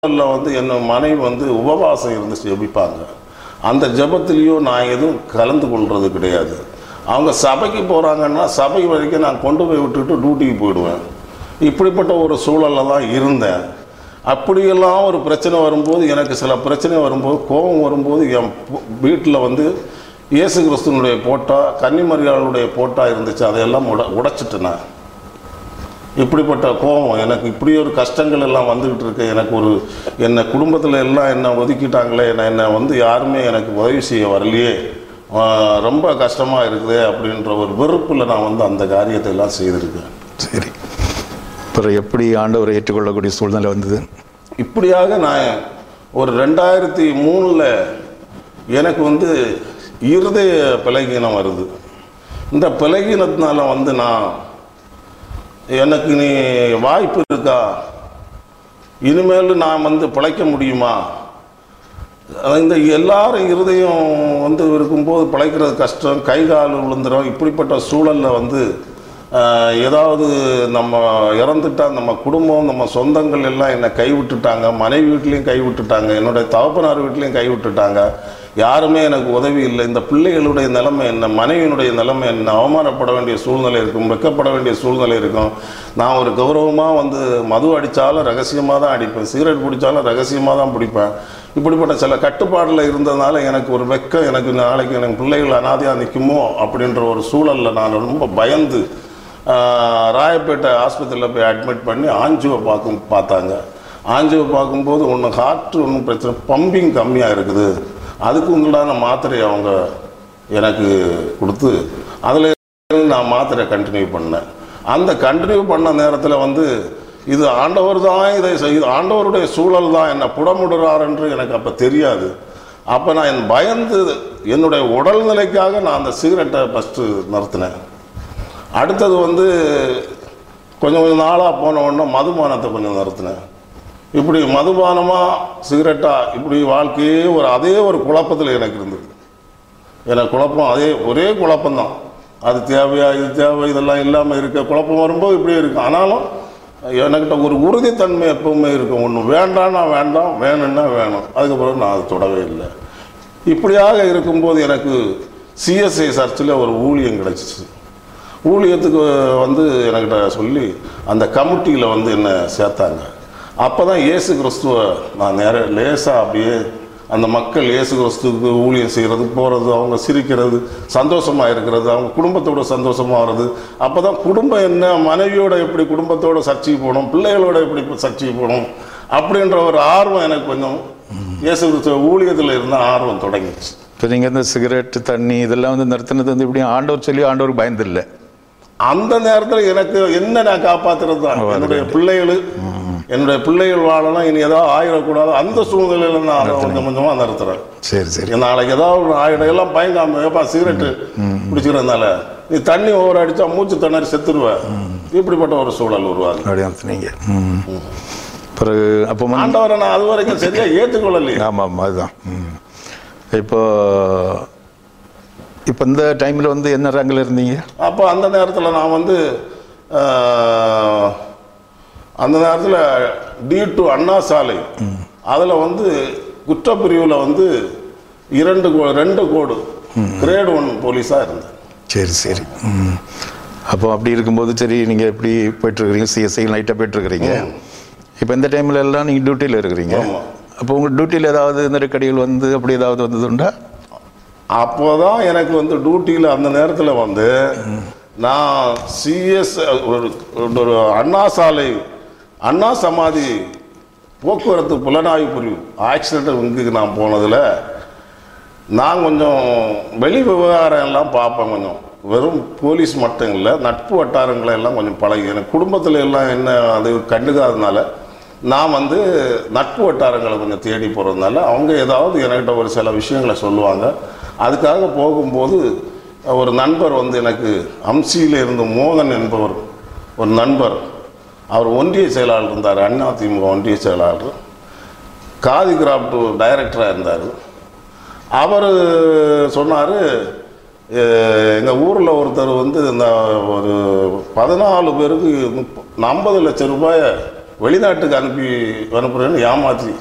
சூழல்ல வந்து என்ன மனைவி வந்து உபவாசம் இருந்து ஜெபிப்பாங்க அந்த ஜெபத்திலையும் நான் எதுவும் கலந்து கொள்வது கிடையாது அவங்க சபைக்கு போகிறாங்கன்னா சபை வரைக்கும் நான் கொண்டு போய் விட்டுட்டு டியூட்டிக்கு போயிடுவேன் இப்படிப்பட்ட ஒரு சூழலில் தான் இருந்தேன் அப்படியெல்லாம் ஒரு பிரச்சனை வரும்போது எனக்கு சில பிரச்சனை வரும்போது கோபம் வரும்போது என் வீட்டில் வந்து இயேசு கிறிஸ்துவனுடைய போட்டா கன்னிமரியாளுடைய போட்டா இருந்துச்சு அதையெல்லாம் உட உடைச்சிட்டு நான் இப்படிப்பட்ட கோபம் எனக்கு இப்படி ஒரு கஷ்டங்கள் எல்லாம் வந்துக்கிட்டு இருக்கு எனக்கு ஒரு என்னை குடும்பத்தில் எல்லாம் என்னை ஒதுக்கிட்டாங்களே என்னை என்னை வந்து யாருமே எனக்கு உதவி செய்ய வரலையே ஆஹ் ரொம்ப கஷ்டமாக இருக்குது அப்படின்ற ஒரு வெறுப்பில் நான் வந்து அந்த காரியத்தை எல்லாம் செய்திருக்கேன் சரி அப்புறம் எப்படி ஆண்டவரை ஏற்றுக்கொள்ளக்கூடிய சூழ்நிலை வந்தது இப்படியாக நான் ஒரு ரெண்டாயிரத்தி மூணில் எனக்கு வந்து இருதய பலகீனம் வருது இந்த பலகீனத்தினால வந்து நான் எனக்கு நீ வாய்ப்பு இருக்கா இனிமேல் நான் வந்து பிழைக்க முடியுமா இந்த எல்லாரும் இருதயம் வந்து இருக்கும்போது பிழைக்கிறது கஷ்டம் கை கால் விழுந்துடும் இப்படிப்பட்ட சூழலில் வந்து ஆஹ், ஏதாவது நம்ம இறந்துட்டா நம்ம குடும்பம் நம்ம சொந்தங்கள் எல்லாம் என்னை கைவிட்டுட்டாங்க மனைவி வீட்லேயும் கைவிட்டுட்டாங்க என்னுடைய தகப்பனார் வீட்லேயும் கைவிட்டுட்டாங்க யாருமே எனக்கு உதவி இல்லை இந்த பிள்ளைகளுடைய நிலைமை என்ன மனைவியினுடைய நிலைமை என்ன அவமானப்பட வேண்டிய சூழ்நிலை இருக்கும் வெக்கப்பட வேண்டிய சூழ்நிலை இருக்கும் நான் ஒரு கௌரவமாக வந்து மது அடித்தாலும் ரகசியமாக தான் அடிப்பேன் சிகரெட் பிடிச்சாலும் ரகசியமாக தான் பிடிப்பேன் இப்படிப்பட்ட சில கட்டுப்பாடில் இருந்ததுனால எனக்கு ஒரு வெக்கம் எனக்கு நாளைக்கு எனக்கு பிள்ளைகள் அனாதையாக நிற்குமோ அப்படின்ற ஒரு சூழலில் நான் ரொம்ப பயந்து ஆஹ், ராயப்பேட்டை ஆஸ்பத்திரியில் போய் அட்மிட் பண்ணி ஆஞ்சியோ பார்க்கும் பார்த்தாங்க ஆஞ்சியோ பார்க்கும்போது ஒன்று ஹார்ட் ஒன்றும் பிரச்சனை பம்பிங் கம்மியாக இருக்குது அதுக்கு உண்டான மாத்திரையை அவங்க எனக்கு கொடுத்து அதில் நான் மாத்திரை கண்டினியூ பண்ணேன் அந்த கண்டினியூ பண்ண நேரத்தில் வந்து இது ஆண்டவர் தான் இதை செய்து ஆண்டவருடைய சூழல் தான் என்னை புடமுடுறார் என்று எனக்கு அப்போ தெரியாது அப்போ நான் என் பயந்து என்னுடைய உடல்நிலைக்காக நான் அந்த சிகரெட்டை ஃபஸ்ட்டு நிறுத்தினேன் அடுத்தது வந்து கொஞ்சம் கொஞ்சம் நாளாக போன உடனே மதுபானத்தை கொஞ்சம் நிறுத்தினேன் இப்படி மதுபானமாக சிகரெட்டாக இப்படி வாழ்க்கையே ஒரு அதே ஒரு குழப்பத்தில் எனக்கு இருந்தது எனக்கு குழப்பம் அதே ஒரே குழப்பம்தான் அது தேவையா இது தேவை இதெல்லாம் இல்லாமல் இருக்க குழப்பம் வரும்போது இப்படி இருக்கு ஆனாலும் எனக்கிட்ட ஒரு உறுதித்தன்மை எப்பவுமே இருக்கும் ஒன்று வேண்டாம்னா வேண்டாம் வேணும்னா வேணும் அதுக்கப்புறம் நான் அதை தொடவே இல்லை இப்படியாக இருக்கும்போது எனக்கு சிஎஸ்ஐ சர்ச்சில் ஒரு ஊழியம் கிடச்சிச்சு ஊழியத்துக்கு வந்து என்கிட்ட சொல்லி அந்த கமிட்டியில் வந்து என்னை சேர்த்தாங்க அப்போ தான் இயேசு கிறிஸ்துவ நான் நேர லேசாக அப்படியே அந்த மக்கள் இயேசு கிறிஸ்துவுக்கு ஊழியம் செய்கிறது போகிறது அவங்க சிரிக்கிறது சந்தோஷமாக இருக்கிறது அவங்க குடும்பத்தோட சந்தோஷமாக வர்றது அப்போ தான் குடும்பம் என்ன மனைவியோட எப்படி குடும்பத்தோட சர்ச்சைக்கு போகணும் பிள்ளைகளோட எப்படி சர்ச்சைக்கு போகணும் அப்படின்ற ஒரு ஆர்வம் எனக்கு கொஞ்சம் இயேசு கிறிஸ்துவ ஊழியத்தில் இருந்த ஆர்வம் தொடங்கிச்சு இப்போ நீங்கள் இந்த சிகரெட் தண்ணி இதெல்லாம் வந்து நிறுத்தினது வந்து இப்படி ஆண்டவர் சொல்லி ஆண்டவருக்கு பயந்தில்லை அந்த நேரத்தில் எனக்கு என்ன நான் காப்பாத்துறது தான் என்னுடைய பிள்ளைகள் என்னுடைய பிள்ளைகள் வாழணும் இனி ஏதாவது ஆயிடக்கூடாது அந்த சூழ்நிலையில நான் அதை கொஞ்சம் கொஞ்சமாக நிறுத்துறேன் சரி சரி நாளைக்கு ஏதாவது ஒரு ஆயிடம் எல்லாம் பயங்காம ஏப்பா சிகரெட்டு பிடிச்சிக்கிறதுனால நீ தண்ணி ஓவர் அடிச்சா மூச்சு திணறி செத்துருவேன் இப்படிப்பட்ட ஒரு சூழல் உருவாகுது அப்படி அனுப்புனீங்க ம் பிறகு அப்போ வந்து ஆண்டவரை நான் அது வரைக்கும் சரியா ஏற்றுக்கொள்ளலையே ஆமாம் ஆமாம் அதுதான் ம் இப்போ இப்போ இந்த டைமில் வந்து என்ன ரேங்கில் இருந்தீங்க அப்போ அந்த நேரத்தில் நான் வந்து ஆஹ், அந்த நேரத்தில் டி டு அண்ணா சாலை அதில் வந்து குற்றப்பிரிவில் வந்து இரண்டு கோ- ரெண்டு கோடு கிரேட் ஒன் போலீஸாக இருந்தேன் சரி சரி ம் அப்போ அப்படி இருக்கும்போது சரி நீங்கள் எப்படி போயிட்டுருக்கிறீங்க சிஎஸ்ஐ நைட்டாக போயிட்டுருக்கிறீங்க இப்போ இந்த டைமில் எல்லாம் நீங்கள் டியூட்டியில் இருக்கிறீங்க ஆமா. அப்போ உங்கள் டியூட்டியில் ஏதாவது நெருக்கடிகள் வந்து அப்படி ஏதாவது வந்ததுண்டா அப்போதான் எனக்கு வந்து டியூட்டியில் அந்த நேரத்தில் வந்து நான் சிஎஸ் ஒரு ஒரு அண்ணா சாலை அண்ணா சமாதி போக்குவரத்து புலனாய்வு பிரிவு ஆக்சிடென்ட் இங்குக்கு நான் போனதில் நான் கொஞ்சம் வெளி விவகாரம் எல்லாம் பார்ப்பேன் கொஞ்சம் வெறும் போலீஸ் மட்டும் இல்லை நட்பு வட்டாரங்களை எல்லாம் கொஞ்சம் பழகி எனக்கு குடும்பத்தில் எல்லாம் என்ன அது கண்டுக்காதனால நான் வந்து நட்பு வட்டாரங்களை கொஞ்சம் தேடி போகிறதுனால அவங்க ஏதாவது என்கிட்ட ஒரு சில விஷயங்களை சொல்லுவாங்க அதுக்காக போகும்போது ஒரு நண்பர் வந்து எனக்கு அம்சியில் இருந்த மோகன் என்பவர் ஒரு நண்பர் அவர் ஒன்றிய செயலாளர் இருந்தார் அண்ணா திமுக ஒன்றிய செயலாளர் காதி கிராஃப்ட் டைரக்டராக இருந்தார் அவர் சொன்னார் எங்கள் ஊரில் ஒருத்தர் வந்து இந்த ஒரு பதினாலு பேருக்கு முப்ப ஐம்பது லட்சம் ரூபாயை வெளிநாட்டுக்கு அனுப்பி அனுப்புறேன்னு ஏமாற்றி